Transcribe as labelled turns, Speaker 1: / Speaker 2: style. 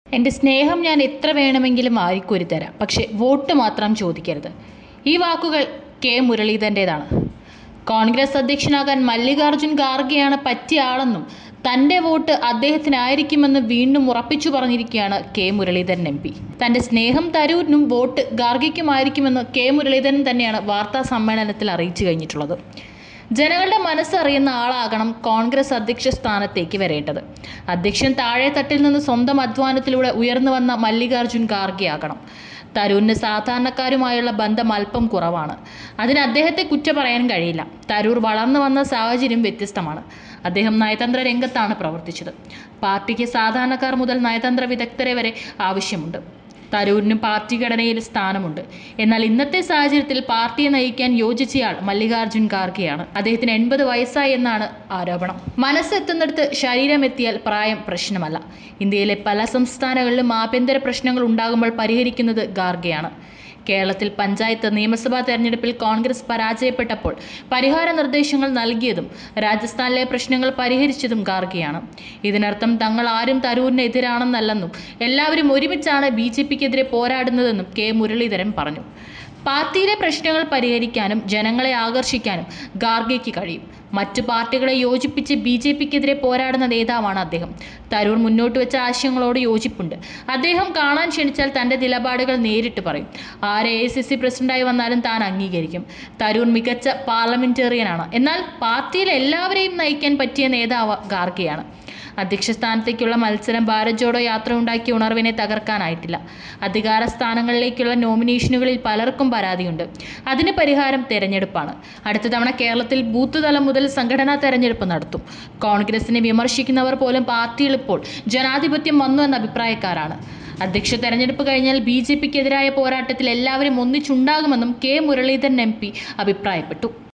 Speaker 1: എൻ്റെ സ്നേഹം ഞാൻ എത്ര വേണമെങ്കിലും വാരിക്കോരി തരാം പക്ഷേ വോട്ട് മാത്രം ചോദിക്കരുത് ഈ വാക്കുകൾ കെ മുരളീധരൻ്റേതാണ് കോൺഗ്രസ് അധ്യക്ഷനാകാൻ മല്ലികാർജുൻ ഖാർഗെയാണ് പറ്റിയ ആളെന്നും തൻ്റെ വോട്ട് അദ്ദേഹത്തിനായിരിക്കുമെന്ന് വീണ്ടും ഉറപ്പിച്ചു പറഞ്ഞിരിക്കുകയാണ് കെ മുരളീധരൻ എം പി തൻ്റെ സ്നേഹം തരൂരിനും വോട്ട് ഖാർഗയ്ക്കുമായിരിക്കുമെന്ന് കെ മുരളീധരൻ തന്നെയാണ് വാർത്താ സമ്മേളനത്തിൽ അറിയിച്ചു കഴിഞ്ഞിട്ടുള്ളത് ജനങ്ങളുടെ മനസ്സറിയുന്ന ആളാകണം കോൺഗ്രസ് അധ്യക്ഷ സ്ഥാനത്തേക്ക് വരേണ്ടത് അധ്യക്ഷൻ താഴെ തട്ടിൽ നിന്ന് സ്വന്തം അധ്വാനത്തിലൂടെ ഉയർന്നു വന്ന മല്ലികാർജുൻ ഖാർഗെ ആകണം തരൂരിന് സാധാരണക്കാരുമായുള്ള ബന്ധം അല്പം കുറവാണ് അതിന് അദ്ദേഹത്തെ കുറ്റ പറയാൻ കഴിയില്ല തരൂർ വളർന്നു വന്ന സാഹചര്യം വ്യത്യസ്തമാണ് അദ്ദേഹം നയതന്ത്ര രംഗത്താണ് പ്രവർത്തിച്ചത് പാർട്ടിക്ക് സാധാരണക്കാർ മുതൽ നയതന്ത്ര വിദഗ്ധരെ വരെ ആവശ്യമുണ്ട് തരൂരിന് പാർട്ടി ഘടനയിൽ സ്ഥാനമുണ്ട് എന്നാൽ ഇന്നത്തെ സാഹചര്യത്തിൽ പാർട്ടിയെ നയിക്കാൻ യോജിച്ചയാൾ മല്ലികാർജുൻ ഖാർഗെയാണ് അദ്ദേഹത്തിന് എൺപത് വയസ്സായി എന്നാണ് ആരോപണം മനസ്സെത്തുന്നിടത്ത് ശരീരമെത്തിയാൽ പ്രായം പ്രശ്നമല്ല ഇന്ത്യയിലെ പല സംസ്ഥാനങ്ങളിലും ആഭ്യന്തര പ്രശ്നങ്ങൾ ഉണ്ടാകുമ്പോൾ പരിഹരിക്കുന്നത് ഖാർഗെയാണ് കേരളത്തിൽ പഞ്ചായത്ത് നിയമസഭാ തെരഞ്ഞെടുപ്പിൽ കോൺഗ്രസ് പരാജയപ്പെട്ടപ്പോൾ പരിഹാര നിർദ്ദേശങ്ങൾ നൽകിയതും രാജസ്ഥാനിലെ പ്രശ്നങ്ങൾ പരിഹരിച്ചതും ഖാർഗെയാണ് ഇതിനർത്ഥം തങ്ങൾ ആരും തരൂരിന് എതിരാണെന്നല്ലെന്നും എല്ലാവരും ഒരുമിച്ചാണ് ബി ജെ പിക്കെതിരെ പോരാടുന്നതെന്നും കെ മുരളീധരൻ പറഞ്ഞു പാർട്ടിയിലെ പ്രശ്നങ്ങൾ പരിഹരിക്കാനും ജനങ്ങളെ ആകർഷിക്കാനും ഖാർഗെയ്ക്ക് കഴിയും മറ്റു പാർട്ടികളെ യോജിപ്പിച്ച് ബി ജെ പിക്കെതിരെ പോരാടുന്ന നേതാവാണ് അദ്ദേഹം തരൂർ മുന്നോട്ട് വെച്ച ആശയങ്ങളോട് യോജിപ്പുണ്ട് അദ്ദേഹം കാണാൻ ക്ഷണിച്ചാൽ തൻ്റെ നിലപാടുകൾ നേരിട്ട് പറയും ആരെ എ സി സി പ്രസിഡന്റായി വന്നാലും താൻ അംഗീകരിക്കും തരൂർ മികച്ച പാർലമെന്റേറിയനാണ് എന്നാൽ പാർട്ടിയിൽ എല്ലാവരെയും നയിക്കാൻ പറ്റിയ നേതാവ് ഖാർഗെയാണ് അധ്യക്ഷ സ്ഥാനത്തേക്കുള്ള മത്സരം ഭാരത് ജോഡോ യാത്ര ഉണ്ടാക്കിയ ഉണർവിനെ തകർക്കാനായിട്ടില്ല അധികാര സ്ഥാനങ്ങളിലേക്കുള്ള നോമിനേഷനുകളിൽ പലർക്കും പരാതിയുണ്ട് അതിന് പരിഹാരം തെരഞ്ഞെടുപ്പാണ് അടുത്ത തവണ കേരളത്തിൽ ബൂത്ത് തലം മുതൽ സംഘടനാ തെരഞ്ഞെടുപ്പ് നടത്തും കോൺഗ്രസിനെ വിമർശിക്കുന്നവർ പോലും പാർട്ടിയിൽ ഇപ്പോൾ ജനാധിപത്യം വന്നു എന്ന അഭിപ്രായക്കാരാണ് അധ്യക്ഷ തെരഞ്ഞെടുപ്പ് കഴിഞ്ഞാൽ ബി ജെ പിക്കെതിരായ പോരാട്ടത്തിൽ എല്ലാവരും ഒന്നിച്ചുണ്ടാകുമെന്നും കെ മുരളീധരൻ എം പി അഭിപ്രായപ്പെട്ടു